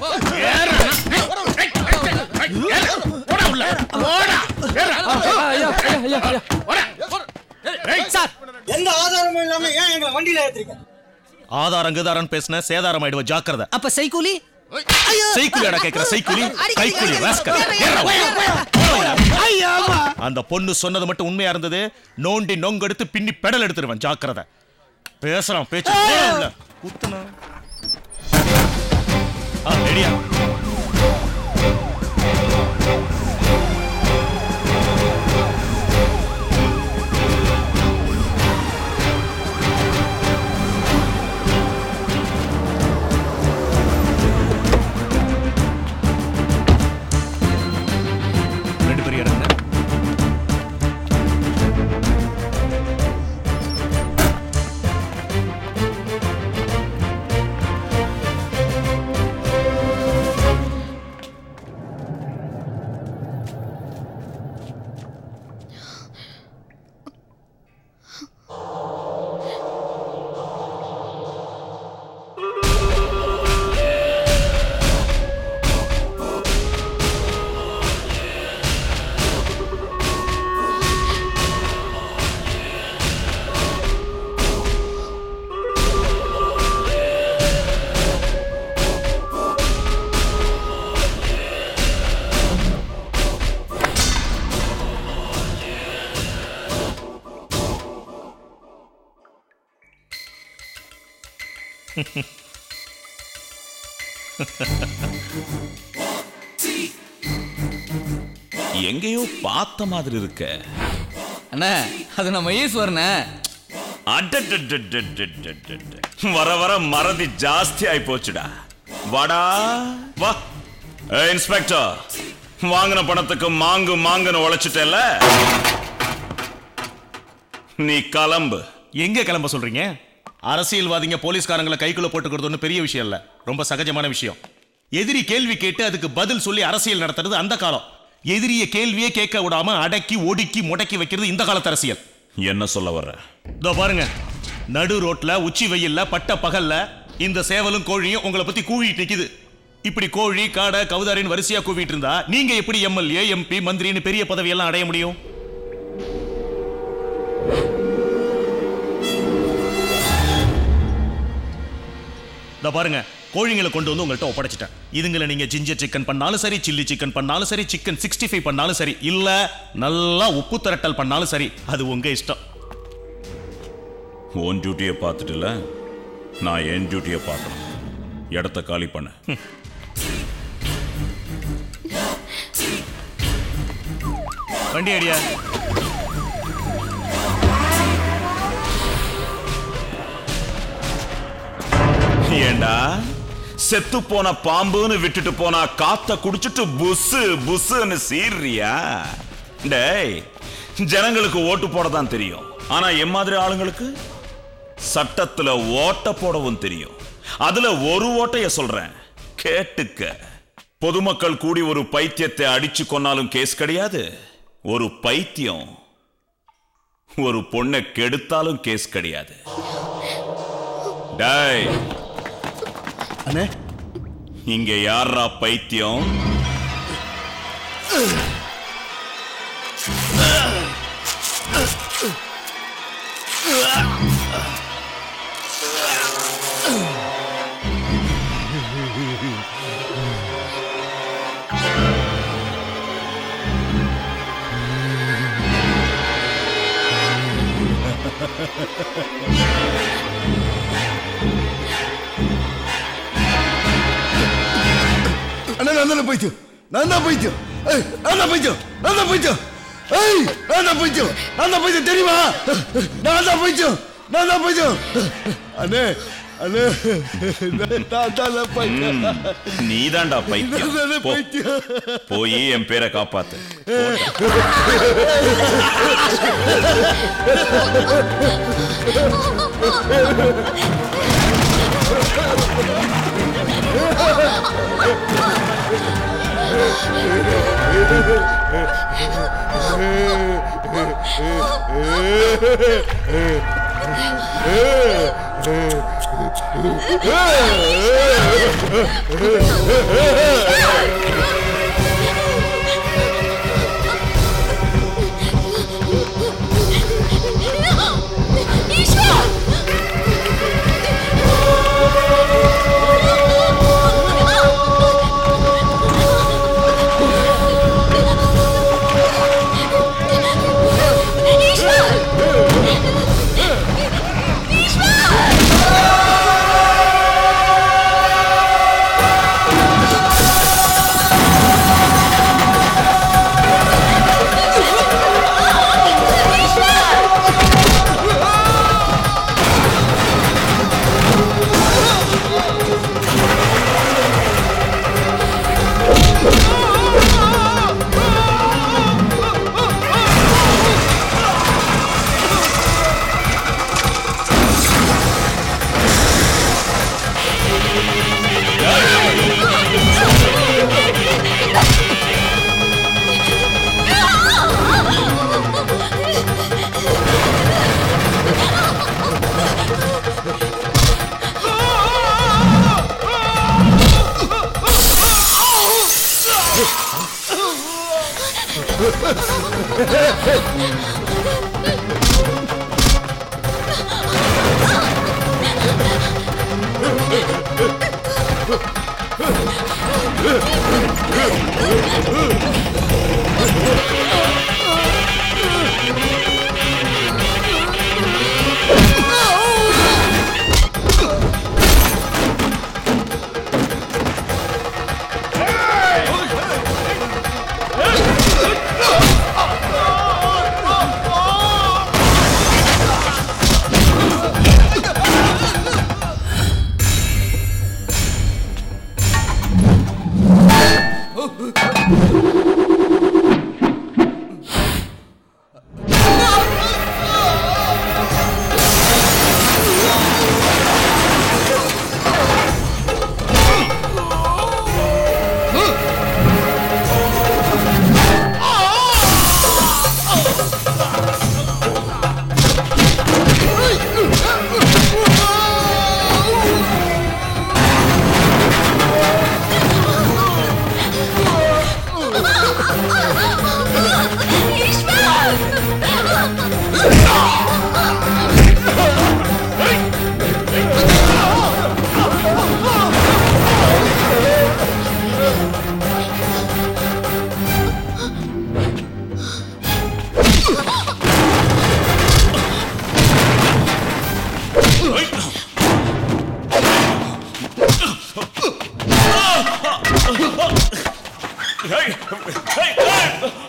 எந்த ஆதாரமும் இல்லாம ஏன் எங்களை வண்டியில ஏத்துறீங்க ஆதாரம் கதாரம் பேசின சேதாரம் ஆயிடுவ ஜாக்கிரதை அப்ப சைக்கூலி சைக்கிளியாடா கேக்குற சைக்கிளி கைக்குலி ராஸ்கல் அந்த பொண்ணு சொன்னது மட்டும் உண்மையா இருந்தது நோண்டி நொங்கெடுத்து பின்னி பெடல் எடுத்துருவேன் ஜாக்கிரதை பேசுறான் பேச்சு போடல. குத்துனா. ஆ, ரெடியா ரெண்டு பேரும் இறங்குங்க எங்கேயோ பார்த்த மாதிரி இருக்க அண்ணா அது நம்ம ஈஸ்வரனே அடடடடடடடட. வர வர மறதி ஜாஸ்தி ஆயி போச்சுடா வாடா வா ஏய், இன்ஸ்பெக்டர் வாங்கின பணத்துக்கு மாங்கு மாங்குன்னு உழைச்சிட்டல நீ கிளம்பு எங்க கிளம்ப சொல்றீங்க அரசியல்வாதிங்க போலீஸ்காரங்களை கைக்குள்ள போட்டுக்கிறது ஒன்றும் பெரிய விஷயம் இல்ல ரொம்ப சகஜமான விஷயம் எதிரி கேள்வி கேட்டு அதுக்கு பதில் சொல்லி அரசியல் நடத்துறது அந்த காலம் எதிரிய கேள்வியே கேட்க விடாம அடக்கி ஒடுக்கி முடக்கி வைக்கிறது இந்த காலத்து அரசியல் என்ன சொல்ல வர்ற இதோ பாருங்க நடு ரோட்ல உச்சி வெயில்ல பட்ட பகல்ல இந்த சேவலும் கோழியும் உங்களை பத்தி கூவிட்டு நிக்குது இப்படி கோழி காடை கவுதாரின்னு வரிசையா கூவிட்டு இருந்தா நீங்க எப்படி எம்எல்ஏ எம்பி மந்திரின்னு பெரிய பதவியெல்லாம் அடைய முடியும் இதோ பாருங்க கோழிங்களை கொண்டு வந்து உங்கள்கிட்ட ஒப்படைச்சிட்டேன் இதுங்களை நீங்க ஜிஞ்சர் சிக்கன் பண்ணாலும் சரி சில்லி சிக்கன் பண்ணாலும் சரி சிக்கன் சிக்ஸ்டி ஃபைவ் பண்ணாலும் சரி இல்ல நல்லா உப்பு திரட்டல் பண்ணாலும் சரி அது உங்க இஷ்டம் உன் டியூட்டியை பார்த்துட்டுல நான் என் டியூட்டியை பார்க்கணும் இடத்த காலி பண்ண வண்டி அடியா ஏண்டா செத்து போன பாம்புன்னு விட்டுட்டு போனா காத்த குடிச்சிட்டு புஸ்ஸு புஸ்ஸுன்னு சீர்றியா டேய் ஜனங்களுக்கு ஓட்டு போட தான் தெரியும் ஆனா என் மாதிரி ஆளுங்களுக்கு சட்டத்துல ஓட்ட போடவும் தெரியும் அதுல ஒரு ஓட்டைய சொல்றேன் கேட்டுக்க பொதுமக்கள் கூடி ஒரு பைத்தியத்தை அடிச்சு கொன்னாலும் கேஸ் கிடையாது ஒரு பைத்தியம் ஒரு பொண்ணை கெடுத்தாலும் கேஸ் கிடையாது டேய் அண்ணே இங்க யாரா பைத்தியம் அண்ணா நான் தானே பைத்தியம் நான் தான் பைத்தியம் ஏய் நான் தான் பைத்தியம் நான் தான் பைத்தியம் ஏய் நான் தான் பைத்தியம் நான் தான் பைத்தியம் தெரியுமா நான் தான் பைத்தியம் நான் தான் பைத்தியம் அண்ணே அண்ணே நான் தான் பைத்தியம் நீதான்டா நான் பைத்தியம் தானே போ. பைத்தியம் போய் என் பேரை காப்பாத்து ஏய் Hey, hey, hey!